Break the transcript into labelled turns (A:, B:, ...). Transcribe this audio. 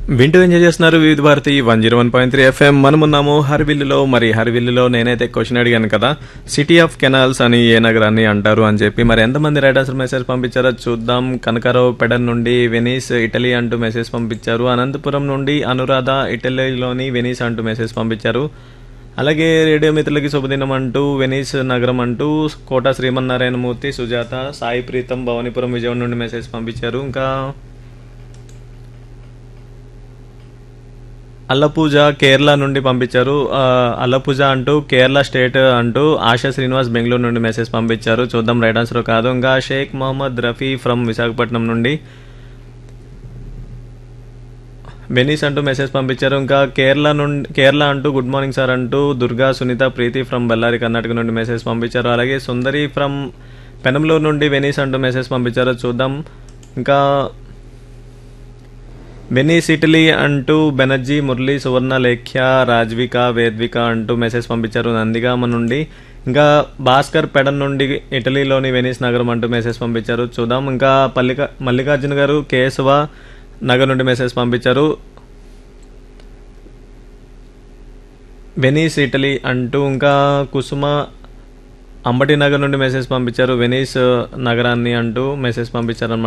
A: వింటూ ఎంజాయ్ చేస్తున్నారు Vividh Bharati one zero one point three FM మనమున్నాము హర్విల్లులో మరి హర్విల్లులో నేనైతే క్వశ్చన్ అడిగాను కదా సిటీ ఆఫ్ కెనాల్స్ అని ఏ నగరాన్ని అంటారు అని చెప్పి మరి ఎంతమంది రైడర్స్ మెసేజ్ పంపించారో చూద్దాం కనకారావు పెడన్ నుండి వెనీస్ ఇటలీ అంటూ మెసేజ్ పంపించారు అనంతపురం నుండి అనురాధ ఇటలీలోని వెనీస్ అంటూ మెసేజ్ పంపించారు అలాగే రేడియో మిత్రులకి శుభదినం అంటూ వెనీస్ నగరం అంటూ కోట శ్రీమన్నారాయణమూర్తి సుజాత సాయి ప్రీతం భవానీపురం విజయవాడ నుండి మెసేజ్ పంపించారు ఇంకా అల్లపూజ కేరళ నుండి పంపించారు ఆ, అల్లపూజ అంటూ కేరళ స్టేట్ అంటూ ఆశా శ్రీనివాస్ బెంగళూరు నుండి మెసేజ్ పంపించారు చూద్దాం రైట్ ఆన్సర్ కాదు ఇంకా షేక్ మొహమ్మద్ రఫీ ఫ్రమ్ విశాఖపట్నం నుండి బెనీస్ అంటూ మెసేజ్ పంపించారు ఇంకా కేరళ నుండి కేరళ అంటూ గుడ్ మార్నింగ్ సార్ అంటూ దుర్గా సునీత ప్రీతి ఫ్రమ్ బళ్ళారి కర్ణాటక నుండి మెసేజ్ పంపించారు అలాగే సుందరి ఫ్రమ్ పెనంలూరు నుండి వెనీస్ అంటూ మెసేజ్ పంపించారు చూద్దాం ఇంకా వెనీస్ ఇటలీ అంటూ బెనర్జీ మురళి సువర్ణ లేఖ్య రాజ్విక వేద్విక అంటూ మెసేజ్ పంపించారు నందిగామ నుండి ఇంకా భాస్కర్ పెడన్ నుండి ఇటలీలోని వెనీస్ నగరం అంటూ మెసేజ్ పంపించారు చూద్దాం ఇంకా పల్లిక మల్లికార్జున గారు కేశవ నగర్ నుండి మెసేజ్ పంపించారు వెనీస్ ఇటలీ అంటూ ఇంకా కుసుమ అంబటి నగర్ నుండి మెసేజ్ పంపించారు వెనీస్ నగరాన్ని అంటూ మెసేజ్ పంపించారు